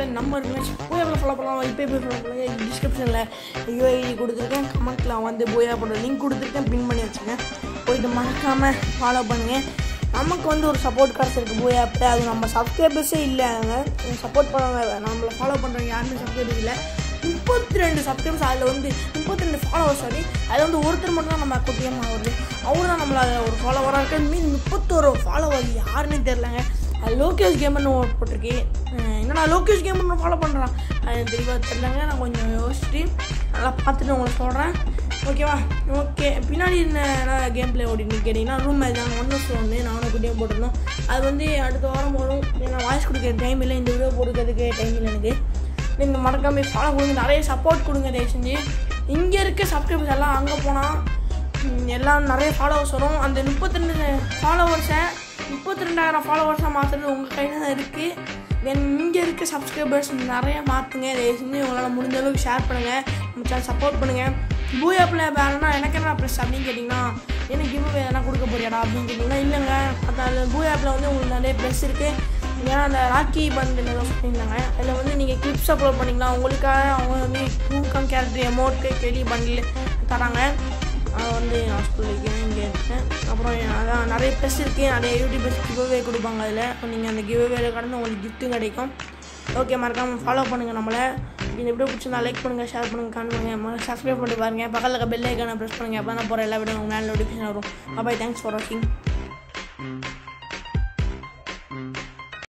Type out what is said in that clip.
ஆப்பில் நம்பர் இருந்துச்சு போய் ஆப்பில் ஃபாலோ பண்ணலாம் இப்போ போய் ஃபாலோ பண்ணுங்க டிஸ்கிரிப்ஷனில் யூஐடி கொடுத்துருக்கேன் கமெண்ட்டில் வந்து போய் ஆப்போட லிங்க் கொடுத்துருக்கேன் பின் பண்ணி வச்சுருக்கேன் போயிட்டு மறக்காமல் ஃபாலோ பண்ணுங்கள் நமக்கு வந்து ஒரு சப்போர்ட் கிடச்சிருக்கு போய் ஆப்பில் அது நம்ம சப்ஸ்கிரைபர்ஸே இல்லை அவங்க சப்போர்ட் பண்ணுவாங்க நம்மளை ஃபாலோ பண்ணுறவங்க யாருமே சப்ஸ்கிரைபர்ஸ் இல்லை முப்பத்தி ரெண்டு சப்ஸ்கிரைபர்ஸ் அதில் வந்து முப்பத்தி ரெண்டு ஃபாலோவர்ஸ் சாரி அதில் வந்து ஒருத்தர் மட்டும் தான் நம்ம குட்டியம் ஆகுது அவர் தான் நம்மள அதில் ஒரு ஃபாலோவராக இருக்கு மீன் முப்பத்தோரு ஃபாலோவர் யாருன்னே தெரிலங்க அது லோகேஷ் கேமர்னு ஒரு போட்டிருக்கு அஹ் என்னடா லோகேஷ் கேமர்னு ஃபாலோ பண்ணுறான் அது தெளிவாக தெரிலங்க நான் கொஞ்சம் யோசிச்சுட்டு நல்லா பார்த்துட்டு உங்களுக்கு சொல்கிறேன் ஓகேவா ஓகே பின்னாடி என்ன கேம் பிளே ஓடின்னு கேட்டிங்கன்னா ரூம் மேட்ச் தான் ஒன்று ஒன்று நானும் குட்டியாக போட்டிருந்தோம் அது வந்து அடுத்த வாரம் வரும் நான் வாய்ஸ் கொடுக்குற டைம் இல்லை இந்த வீடியோ போடுறதுக்கு டைம் இல்லை எனக்கு நீங்கள் மறக்காம ஃபாலோ கொடுங்க நிறைய சப்போர்ட் கொடுங்க தயவு செஞ்சு இங்கே இருக்க சப்ஸ்கிரைபர்ஸ் எல்லாம் அங்கே போனால் எல்லாம் நிறைய ஃபாலோவர்ஸ் வரும் அந்த முப்பத்தி ரெண்டு ஃபாலோவர்ஸை முப்பத்தி ரெண்டாயிரம் ஃபாலோவர்ஸாக மாற்றுறது உங்கள் கையில் தான் இருக்குது தென் இங்கே இருக்க சப்ஸ்கிரைபர்ஸ் நிறைய மாற்றுங்க தயவு செஞ்சு உங்களால் முடிஞ்ச அளவுக்கு ஷேர் பண்ணுங்கள் நம்ம சேனல் சப்போர்ட் பண்ணுங்கள் பூயாப்பில் வேறுனா எனக்கு என்ன ப்ளஸ் அப்படின்னு கேட்டிங்கன்னா எனக்கு கிவ் எதனா கொடுக்க போறியாடா அப்படின்னு கேட்டிங்கன்னா இல்லைங்க அந்த பூயாப்பில் வந்து உங்களுக்கு நிறைய ப்ளஸ் இருக்குது ஏன்னா அந்த ராக்கி பண்டில் ஏதோ சொல்லியிருந்தாங்க அதில் வந்து நீங்கள் கிளிப்ஸ் அப்லோட் பண்ணிக்கலாம் உங்களுக்காக அவங்க வந்து டூக்கம் கேரக்டர் எமௌண்ட்டு கேலி பண்டில் தராங்க அதை வந்து நான் சொல்லியிருக்கேன் இங்கே இருக்கேன் அப்புறம் அதான் நிறைய ப்ளஸ் இருக்குது நிறைய யூடியூபர்ஸ் கிவ்அவே கொடுப்பாங்க அதில் நீங்கள் அந்த கிவ்அவேல கடந்து உங்களுக்கு கிஃப்ட்டும் கிடைக்கும் ஓகே மறக்காமல் ஃபாலோ பண்ணுங்கள் நம்மளை இந்த வீடியோ பிடிச்சிருந்தா லைக் பண்ணுங்கள் ஷேர் பண்ணுங்கள் கமெண்ட் பண்ணுங்கள் சப்ஸ்கிரைப் பண்ணி பாருங்கள் பக்கத்தில் பெல் ஐக்கானை ப்ரெஸ் பண்ணுங்கள் அப்போ தான் போகிற எல்லா வீடியோ உங்களுக்கு மேலே நோட்டிஃபிகேஷன் வரும் பாய் தேங்க்ஸ் ஃபார் வாட்சிங்